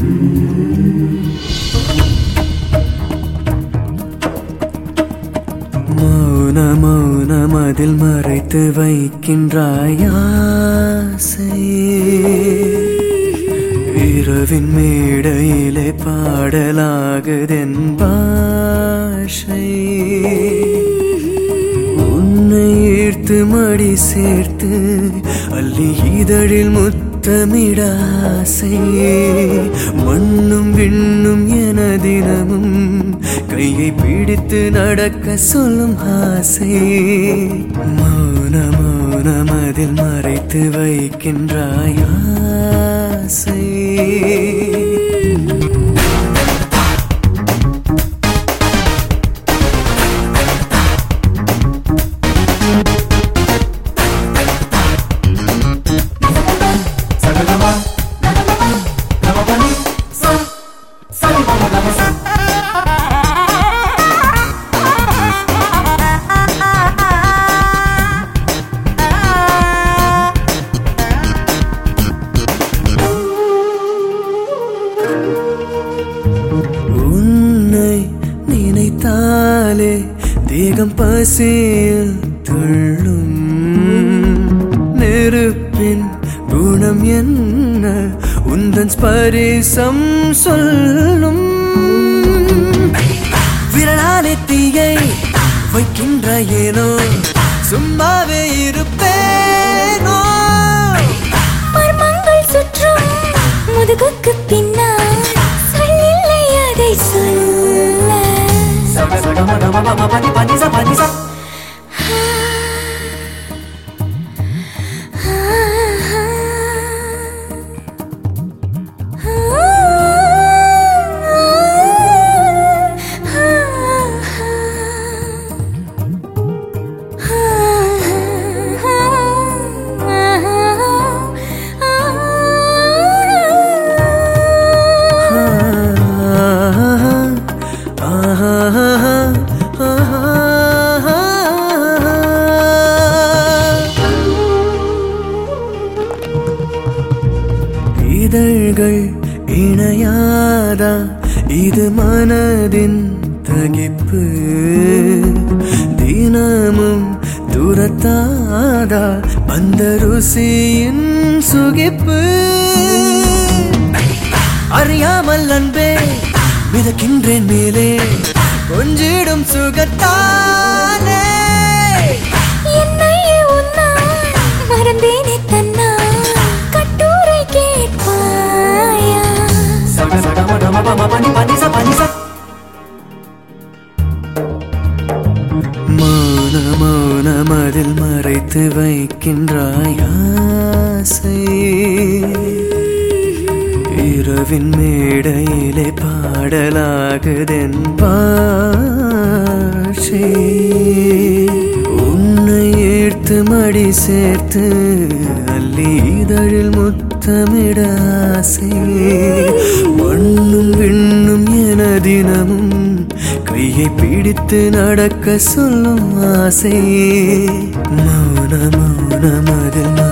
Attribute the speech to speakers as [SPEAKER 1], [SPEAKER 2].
[SPEAKER 1] மௌன மௌனம் அதில் மறைத்து வைக்கின்றாய் ஆசை இரவின் மேடையிலே பாடலாகுதென் பாஷை உன்னை ஈர்த்து மடி சேர்த்து அள்ளி இதழில் முத்தமிடாசை மண்ணும் விண்ணும் என தினமும் கையை பிடித்து நடக்க சொல்லும் ஆசை மௌன மௌனம் அதில் மறைத்து வைக்கின்றாய் ஆசை உன்னை நினைத்தாலே தேகம் பசியில் துள்ளும் நெருப்பின் குணம் என்ன உந்தன் ஸ்பரிசம் சொல்லும் விரலாலே தீயை வைக்கின்ற ஏனோ சும்மாவே இருப்பேனோ
[SPEAKER 2] மர்மங்கள் சுற்றும் முதுகுக்கு பின்னால் சொல்லில்லை அதை சொல்ல
[SPEAKER 1] இதழ்கள் இணையாதா இது மனதின் தகிப்பு தினமும் துரத்தாதா அந்த ருசியின் சுகிப்பு அறியாமல் அன்பே மிதக்கின்றேன் மேலே கொஞ்சிடும் சுகத்தானே
[SPEAKER 2] என்னையே உன்னால் மறந்தேனே தன்னால் கட்டுரை கேட்பாயா
[SPEAKER 1] மௌன மௌனம் அதில் மறைத்து வைக்கின்றாய் ஆசை இரவின் மேடையிலே பாடலாகுதென் பாஷை உன்னை ஈர்த்து மடி சேர்த்து அள்ளி இதழில் முத்தமிட ஆசை மண்ணும் விண்ணும் என தினமும் கையை பிடித்து நடக்க சொல்லும் ஆசை மௌன மௌனம் அதில்